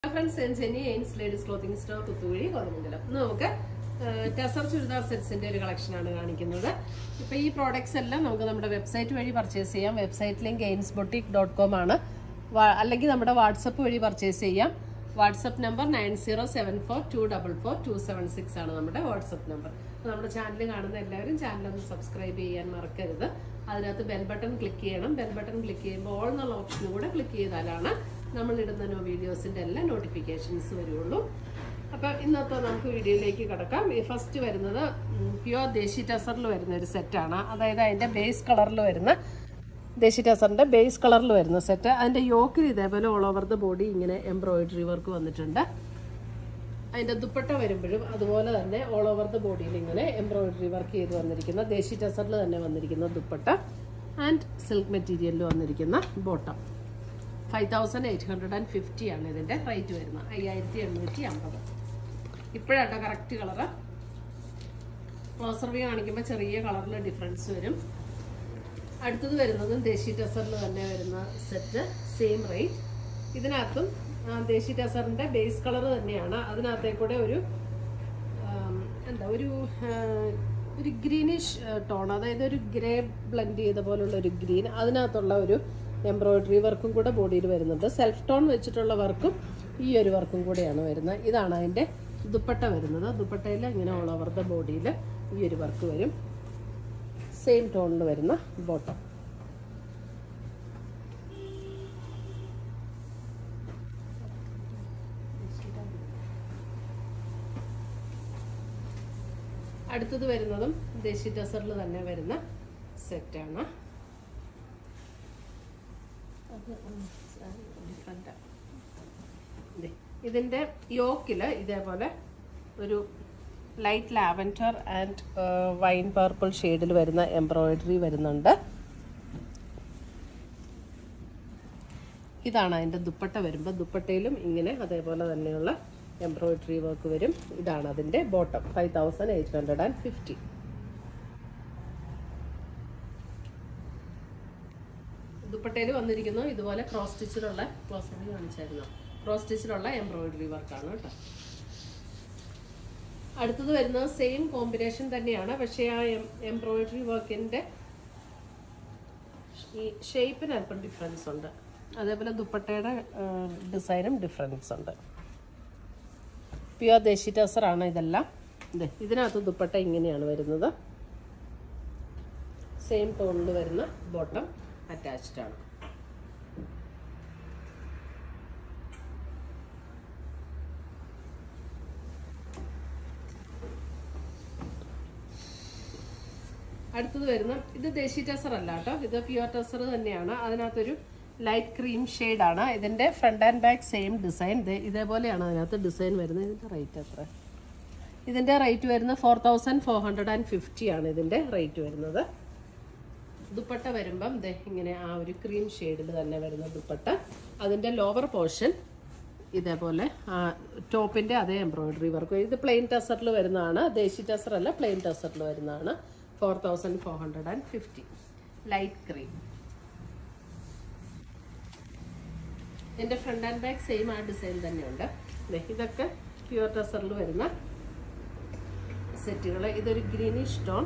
friends ജെനി Ains ladies clothing store Kuthukuzhi Kothamangalam ഇന്ന് നമുക്ക് ടെസർ ചുരിദാർ സെറ്റ്സിന്റെ ഒരു കളക്ഷനാണ് കാണിക്കുന്നത് ഇപ്പൊ ഈ പ്രോഡക്ട്സ് എല്ലാം നമുക്ക് നമ്മുടെ വെബ്സൈറ്റ് വഴി പർച്ചേസ് ചെയ്യാം website link Ains boutique dot com ആണ് വാ- അല്ലെങ്കിൽ നമ്മുടെ വാട്സപ്പ് വഴി പർച്ചേസ് ചെയ്യാം WhatsApp number nine zero seven four two double four two seven six ആണ് നമ്മുടെ വാട്സപ്പ് നമ്പർ അപ്പോൾ നമ്മുടെ ചാനൽ കാണുന്ന എല്ലാവരും ചാനൽ ഒന്ന് സബ്സ്ക്രൈബ് ചെയ്യാൻ മറക്കരുത് അതിനകത്ത് ബെൽ ബട്ടൺ ക്ലിക്ക് ചെയ്യണം ബെൽ ബട്ടൺ ക്ലിക്ക് ചെയ്യുമ്പോൾ ഓൾ എന്നുള്ള ഓപ്ഷൻ കൂടെ ക്ലിക്ക് ചെയ്താലാണ് നമ്മൾ ഇടുന്ന വീഡിയോസിന്റെ എല്ലാ നോട്ടിഫിക്കേഷൻസ് വരുള്ളൂ അപ്പം ഇന്നത്തെ നമുക്ക് വീഡിയോയിലേക്ക് കിടക്കാം ഫസ്റ്റ് വരുന്നത് പ്യുവർ ദേശി ടസറിൽ വരുന്ന ഒരു സെറ്റാണ് അതായത് അതിന്റെ ബേസ് കളറിൽ വരുന്ന ദേശി ടസറിന്റെ ബേസ് കളറിൽ വരുന്ന സെറ്റ് അതിന്റെ യോക്കിൽ ഇതേപോലെ ഓൾ ഓവർ ദ ബോഡി ഇങ്ങനെ എംബ്രോയിഡറി വർക്ക് വന്നിട്ടുണ്ട് അതിന്റെ ദുപ്പട്ട വരുമ്പോഴും അതുപോലെ തന്നെ ഓൾ ഓവർ ദ ബോഡിയിൽ ഇങ്ങനെ എംബ്രോയിഡറി വർക്ക് ചെയ്ത് വന്നിരിക്കുന്ന ദേശി ടസറിൽ തന്നെ വന്നിരിക്കുന്ന ദുപ്പട്ട ആൻഡ് സിൽക്ക് മെറ്റീരിയലിൽ വന്നിരിക്കുന്ന bottom five thousand eight hundred and fifty ആണ് ഇതിന്റെ റേറ്റ് വരുന്നത് അയ്യായിരത്തി എണ്ണൂറ്റി അമ്പത് ഇപ്പോഴാട്ടോ കറക്റ്റ് കളറ് ക്ലോസർ വ്യൂ കാണിക്കുമ്പോൾ ചെറിയ കളറിൽ ഡിഫറൻസ് വരും അടുത്തത് വരുന്നതും ദേശി ടെസറിൽ തന്നെ വരുന്ന സെറ്റ് സെയിം റേറ്റ് ഇതിനകത്തും ആ, ദേശി ടെസറിന്റെ ബേസ് കളർ തന്നെയാണ് അതിനകത്തേക്കൂടെ ഒരു ആം, എന്താ ഒരു ആ, ഒരു ഗ്രീനിഷ് ടോൺ അതായത് ഒരു ഗ്രേ ബ്ലെൻഡ് ചെയ്ത പോലുള്ള ഒരു ഗ്രീൻ അതിനകത്തുള്ള ഒരു എംബ്രോയിഡറി വർക്കും കൂടെ ബോഡിയിൽ വരുന്നുണ്ട് സെൽഫ് ടോൺ വെച്ചിട്ടുള്ള വർക്കും ഈ ഒരു വർക്കും കൂടെയാണ് വരുന്നത് ഇതാണ് അതിൻ്റെ ദുപ്പട്ട വരുന്നത് ദുപ്പട്ടയിൽ ഇങ്ങനെ ഓൾ ഓവർ ദ ബോഡിയിൽ ഈ ഒരു വർക്ക് വരും സെയിം ടോണിൽ വരുന്ന ബോട്ടം അടുത്തത് വരുന്നതും ദേശി ടസറിൽ തന്നെ വരുന്ന സെറ്റാണ് അത് ഡിഫറെൻ്റ് ഇതിൻ്റെ യോക്കിൽ ഇതേപോലെ ഒരു light lavender and wine purple ഷെയ്ഡിൽ വരുന്ന എംബ്രോയിഡറി വരുന്നുണ്ട് ഇതാണ് അതിൻ്റെ ദുപ്പട്ട വരുമ്പോൾ ദുപ്പട്ടയിലും ഇങ്ങനെ അതേപോലെ തന്നെയുള്ള എംബ്രോയിഡറി വർക്ക് വരും ഇതാണ് അതിൻ്റെ bottom five thousand eight hundred and fifty ദുപ്പട്ടയിൽ വന്നിരിക്കുന്നു ഇതുപോലെ ക്രോസ് സ്റ്റിച്ചിലുള്ള ക്ലോസ് കാണിച്ചായിരുന്നു ക്രോസ് സ്റ്റിച്ചിലുള്ള എംബ്രോയിഡറി വർക്കാണ് കേട്ടോ അടുത്തത് വരുന്നത് സെയിം കോമ്പിനേഷൻ തന്നെയാണ് പക്ഷേ ആ എംബ്രോയിഡറി വർക്കിൻ്റെ ഈ ഷേപ്പിന് അല്പം ഡിഫറൻസ് ഉണ്ട് അതേപോലെ ദുപ്പട്ടയുടെ ഡിസൈനും ഡിഫറൻസ് ഉണ്ട് പ്യുവർ ദേശി ടസറാണ് ഇതെല്ലാം ഇത് ഇതിനകത്ത് ദുപ്പട്ട ഇങ്ങനെയാണ് വരുന്നത് സെയിം ടോണിൽ വരുന്ന ബോട്ടം അറ്റാച്ച്ഡ് ആണ് അടുത്തത് വരുന്ന ഇത് ദേശി ടസർ അല്ല കേട്ടോ ഇത് പ്യുവർ ടസർ തന്നെയാണ് അതിനകത്തൊരു ലൈറ്റ് ക്രീം ആണ് ഇതിന്റെ front and back same design ഇതേപോലെയാണ് അതിനകത്ത് ഡിസൈൻ വരുന്നത് ഇതിന്റെ റേറ്റ് എത്ര ഇതിന്റെ റേറ്റ് വരുന്നത് four thousand four hundred and fifty ആണ് ഇതിന്റെ റേറ്റ് വരുന്നത് ദുപ്പട്ട വരുമ്പം ദേ ഇങ്ങനെ ആ ഒരു ക്രീം ഷെയ്ഡിൽ തന്നെ വരുന്ന ദുപ്പട്ട അതിന്റെ ലോവർ പോർഷൻ ഇതേപോലെ ആ ടോപ്പിന്റെ അതേ എംബ്രോയിഡറി വർക്ക് ഇത് പ്ലെയിൻ ടസറിൽ വരുന്നതാണ് ദേശി ടസർ അല്ല പ്ലെയിൻ ടസറിൽ വരുന്നതാണ് four thousand four hundred and fifty light cream ഇതിന്റെ ഫ്രണ്ട് ആൻഡ് ബാക്ക് സെയിം ആ ഡിസൈൻ തന്നെയുണ്ട് ദേ ഇതൊക്കെ പ്യുവർ ടസറിൽ വരുന്ന സെറ്റുകൾ ഇതൊരു ഗ്രീനിഷ് ടോൺ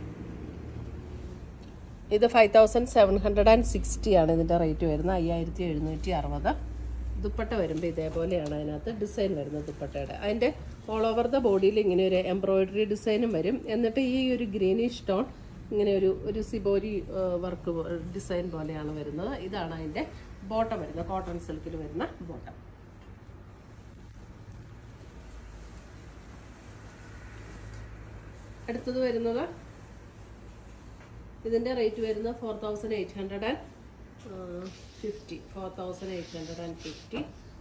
ഇത് five thousand seven hundred and sixty ആണ് ഇതിൻ്റെ റേറ്റ് വരുന്നത് അയ്യായിരത്തി എഴുന്നൂറ്റി അറുപത് ദുപ്പട്ട വരുമ്പോൾ ഇതേപോലെയാണ് അതിനകത്ത് ഡിസൈൻ വരുന്നത് ദുപ്പട്ടയുടെ അതിൻ്റെ ഓൾ ഓവർ ദ ബോഡിയിൽ ഇങ്ങനെ ഒരു എംബ്രോയിഡറി ഡിസൈനും വരും എന്നിട്ട് ഈ ഒരു ഗ്രീനിഷ് ടോൺ ഇങ്ങനെ ഒരു ഒരു സിബോരി വർക്ക് ഡിസൈൻ പോലെയാണ് വരുന്നത് ഇതാണ് അതിൻ്റെ ബോട്ടം വരുന്നത് കോട്ടൺ സിൽക്കിൽ വരുന്ന ബോട്ടം അടുത്തത് വരുന്നത് ഇതിൻ്റെ റേറ്റ് വരുന്നത് four thousand eight hundred and fifty four thousand eight hundred and fifty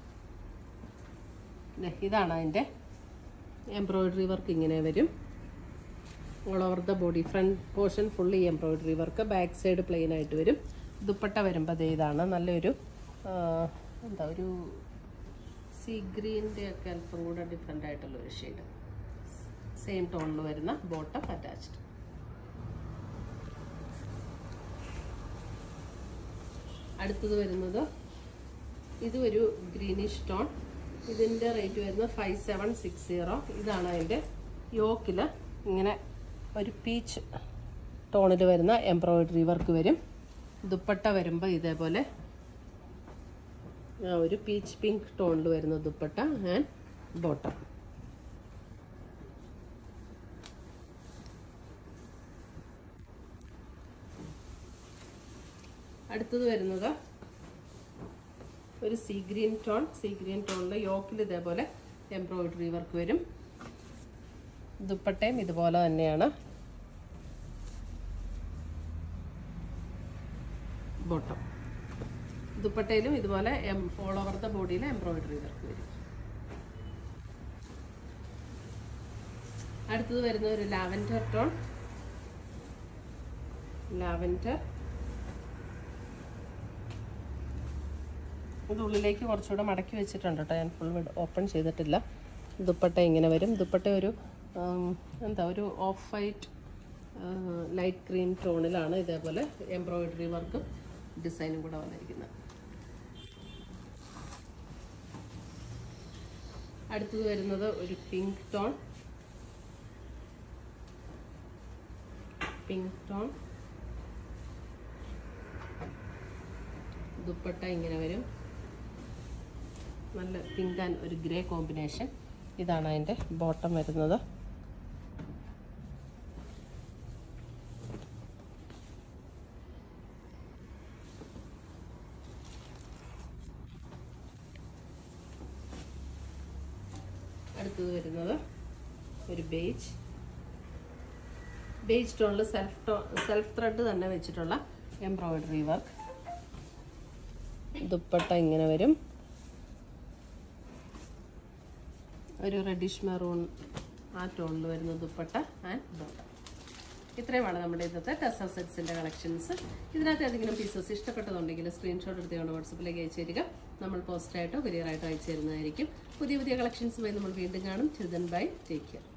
ഇതാണ് അതിൻ്റെ എംബ്രോയിഡറി വർക്ക് ഇങ്ങനെ വരും all over the body front portion fully embroidery work back side plain ആയിട്ട് വരും ദുപ്പട്ട വരുമ്പോൾ ദേ ഇതാണ് നല്ലൊരു ആ, എന്താ ഒരു സീ ഗ്രീൻ്റെ ഒക്കെ അല്പം കൂടെ ഡിഫറെൻ്റ് ആയിട്ടുള്ള ഒരു ഷെയ്ഡ് സെയിം ടോണിൽ വരുന്ന ബോട്ടം അറ്റാച്ച്ഡ് അടുത്തത് വരുന്നത് ഇത് ഒരു ഗ്രീനിഷ് ടോൺ ഇതിൻ്റെ റേറ്റ് വരുന്നത് ഫൈവ് സെവൻ സിക്സ് സീറോ ഇതാണ് അതിൻ്റെ യോക്കിൽ ഇങ്ങനെ ഒരു പീച്ച് ടോണിൽ വരുന്ന എംബ്രോയിഡറി വർക്ക് വരും ദുപ്പട്ട വരുമ്പോൾ ഇതേപോലെ ആ, ഒരു പീച്ച് പിങ്ക് ടോണിൽ വരുന്ന ദുപ്പട്ട ആൻഡ് ബോട്ടം അടുത്തത് വരുന്നത് ഒരു sea green tone sea green ടോണിൽ യോക്കിൽ ഇതേപോലെ എംബ്രോയിഡറി വർക്ക് വരും ദുപ്പട്ടയും ഇതുപോലെ തന്നെയാണ് ബോട്ടം ദുപ്പട്ടയിലും ഇതുപോലെ ഓൾ ഓവർ ദ ബോഡിയിൽ എംബ്രോയിഡറി വർക്ക് വരും അടുത്തത് വരുന്ന ഒരു ലാവൻഡർ ടോൺ ലാവൻഡർ ഇത് ഉള്ളിലേക്ക് കുറച്ചുകൂടെ മടക്കി വെച്ചിട്ടുണ്ട് കേട്ടോ ഞാൻ ഫുൾ ഓപ്പൺ ചെയ്തിട്ടില്ല ദുപ്പട്ട ഇങ്ങനെ വരും ദുപ്പട്ട ഒരു ഉം, എന്താ ഒരു ഓഫ് വൈറ്റ് ലൈറ്റ് ക്രീം ടോണിലാണ് ഇതേപോലെ എംബ്രോയിഡറി വർക്കും ഡിസൈനും കൂടെ വന്നിരിക്കുന്നത് അടുത്തത് വരുന്നത് ഒരു pink tone pink tone dupatta ഇങ്ങനെ വരും നല്ല പിങ്ക് ആൻഡ് ഒരു ഗ്രേ കോമ്പിനേഷൻ ഇതാണ് അതിൻ്റെ ബോട്ടം വരുന്നത് അടുത്തത് വരുന്നത് ഒരു ബേജ് ബേജ് ടോണിൽ സെൽഫ് ടോ സെൽഫ് ത്രെഡ് തന്നെ വെച്ചിട്ടുള്ള എംബ്രോയിഡറി വർക്ക് ദുപ്പട്ട ഇങ്ങനെ വരും ഒരു റെഡിഷ് മെറൂൺ ആ ടോണിൽ വരുന്ന ദുപ്പട്ട ആൻഡ് ബോട്ടം ഇത്രയുമാണ് നമ്മുടെ ഇന്നത്തെ ടെസ സെറ്റ്സിൻ്റെ കളക്ഷൻസ് ഇതിനകത്ത് ഏതെങ്കിലും പീസസ് ഇഷ്ടപ്പെട്ടതുണ്ടെങ്കിൽ സ്ക്രീൻഷോട്ട് എടുത്തുകൊണ്ട് വാട്സപ്പിലേക്ക് അയച്ചു തരിക നമ്മൾ പോസ്റ്റായിട്ടോ കൊറിയറായിട്ടോ അയച്ചു തരുന്നതായിരിക്കും പുതിയ പുതിയ കളക്ഷൻസുമായി നമ്മൾ വീണ്ടും കാണും ചിൽഡ്രൻ ബൈ ടേക്ക് കെയർ